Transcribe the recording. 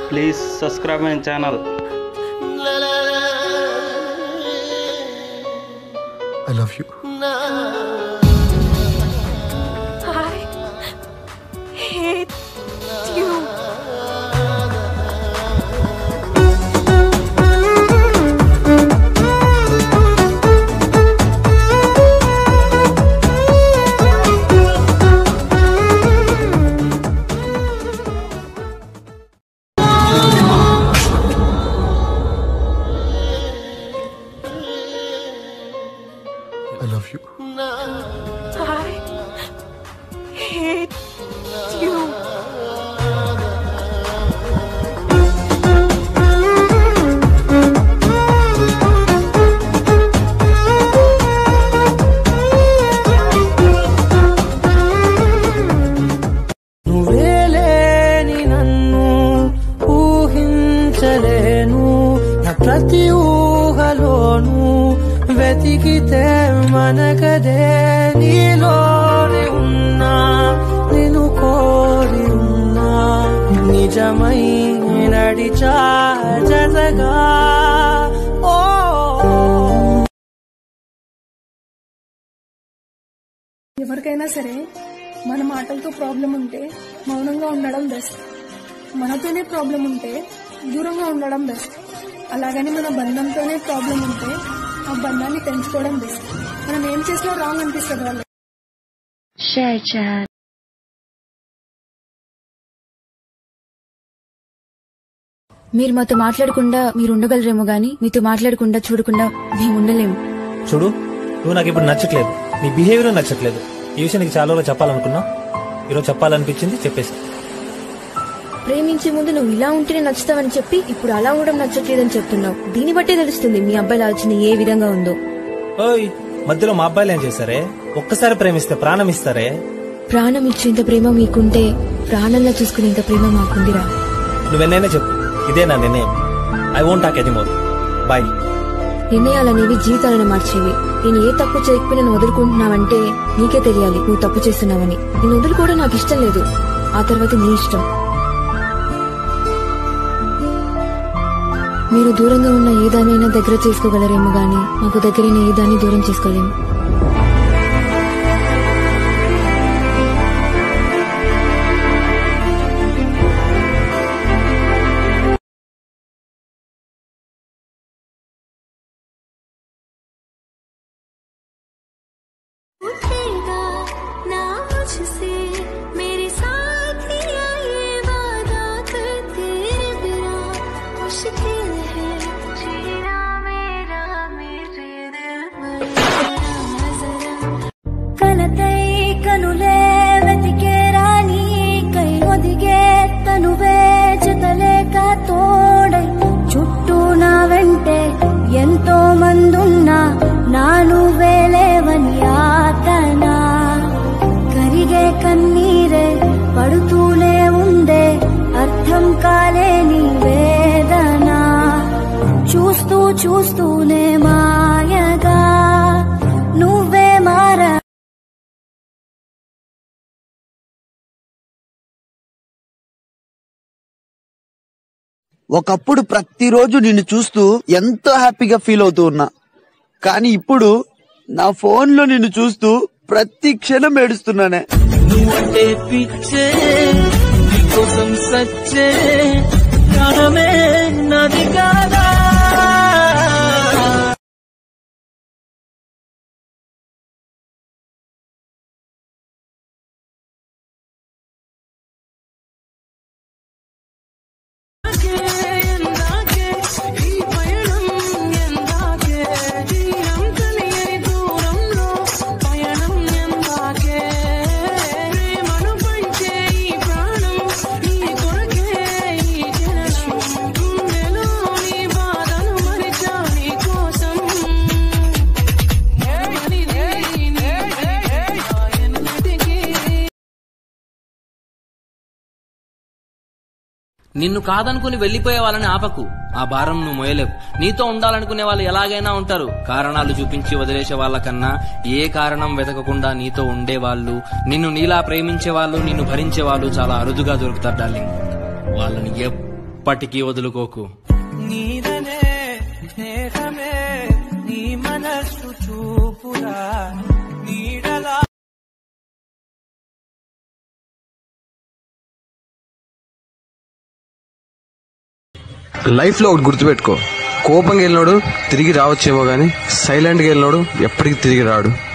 Please subscribe my channel I love you I hate you. I love you I hate you. నువ్వేలేని నన్ను ఊహించలేను నా ప్రతి ఊహలోను వెతికితే మనకదే నీలోనే ఉన్నా నేను కోరి ఉన్నా నిజమై నడిచా జతగా ఓ ఎవరికైనా సరే మన మాటలతో ప్రాబ్లం ఉంటే మౌనంగా ఉండడం బెస్ట్ మనతోనే ప్రాబ్లం ఉంటే దూరంగా ఉండడం బెస్ట్ అలాగని మన బంధంతోనే ప్రాబ్లం ఉంటే ఆ బంధాన్ని పెంచుకోవడం బెస్ట్ మనం ఏం చేసినా రాంగ్ అనిపిస్తుంది వాళ్ళు Share chat. మీరు మాతో మాట్లాడకుండా మీరు ఉండగలరేమో గానీ మీతో మాట్లాడకుండా చూడకుండా మేము ఉండలేము చూడు నువ్వు నాకు ఇప్పుడు నచ్చట్లేదు నీ బిహేవియర్ నచ్చట్లేదు ఈ విషయం నీకు చాలా రోజులు చెప్పాలనుకున్నా ఈరోజు చెప్పాలనిపించింది చెప్పేసి ప్రేమించే ముందు నువ్వు ఇలా ఉంటేనే నచ్చుతావని చెప్పి ఇప్పుడు అలా ఉండడం నచ్చట్లేదని చెప్తున్నావు దీన్ని బట్టే తెలుస్తుంది మీ అబ్బాయి ఆలోచన ఏ విధంగా ఉందో ఓయ్ మధ్యలో మా అబ్బాయిలు ఏం చేశారే ఒక్కసారి ప్రేమిస్తే ప్రాణం ఇస్తారే ప్రాణం ఇచ్చేంత ప్రేమ మీకుంటే ప్రాణంలో చూసుకునేంత ప్రేమ మాకుందిరా నువ్వెన్నైనా చెప్పు ఇదే నా నిర్ణయం I won't talk anymore bye నిర్ణయాలనేవి జీవితాలను మార్చేవి నేను ఏ తప్పు చేయకపోయినా నువ్వు వదులుకుంటున్నావంటే నీకే తెలియాలి నువ్వు తప్పు చేస్తున్నావని నేను వదులుకోవడం నాకు ఇష్టం లేదు ఆ తర్వాత నీ ఇష్టం మీరు దూరంగా ఉన్న ఏ దానైనా దగ్గర చేసుకోగలరేమో గానీ మాకు దగ్గరైన ఏ దాన్ని దూరం చేసుకోలేము उठेगा ना मुझसे मेरे साथिया ये वादा कर तेरे बिना मुश्किल है जीना मेरा मेरे दिल में जरा जरा కలతై కనులే వెతికే రాని కై ఒదిగే తనువే జతలేక తోడై చుట్టూ నా వెంటే ఎంతో మందున్నా నాను వేలేవని ఆతనా కరిగే కన్నీరే పడుతూనే ఉందే అర్థం కాలేని వేదన చూస్తూ చూస్తూనే మాయగా నువ్వే మారా ఒకప్పుడు ప్రతిరోజు నిన్ను చూస్తూ ఎంతో హ్యాపీగా ఫీల్ అవుతూ ఉన్నా కానీ ఇప్పుడు నా ఫోన్ లో నిన్ను చూస్తూ ప్రతి క్షణం ఏడుస్తున్నానే నువ్వంటే పిచ్చే నీకోసం సచ్చే ప్రాణమే నాది కాదా నిన్ను కాదనుకుని వెళ్లిపోయే వాళ్ళని ఆపకు ఆ భారం నువ్వు మోయలేవు నీతో ఉండాలనుకునే వాళ్ళు ఎలాగైనా ఉంటారు కారణాలు చూపించి వదిలేసే వాళ్ళకన్నా ఏ కారణం వెతకకుండా నీతో ఉండేవాళ్ళు నిన్ను నీలా ప్రేమించే వాళ్ళు నిన్ను భరించే వాళ్ళు చాలా అరుదుగా దొరుకుతారు డార్లింగ్ వాళ్ళని ఎప్పటికీ వదులుకోకు నీదనే స్నేహమే నీ మనస్సు చూపురా నీడలా లైఫ్ లో ఒకటి గుర్తుపెట్టుకో కోపంగా వెళ్ళినోడు తిరిగి రావచ్చేమో గానీ సైలెంట్ గా వెళ్ళినోడు ఎప్పటికీ తిరిగి రాడు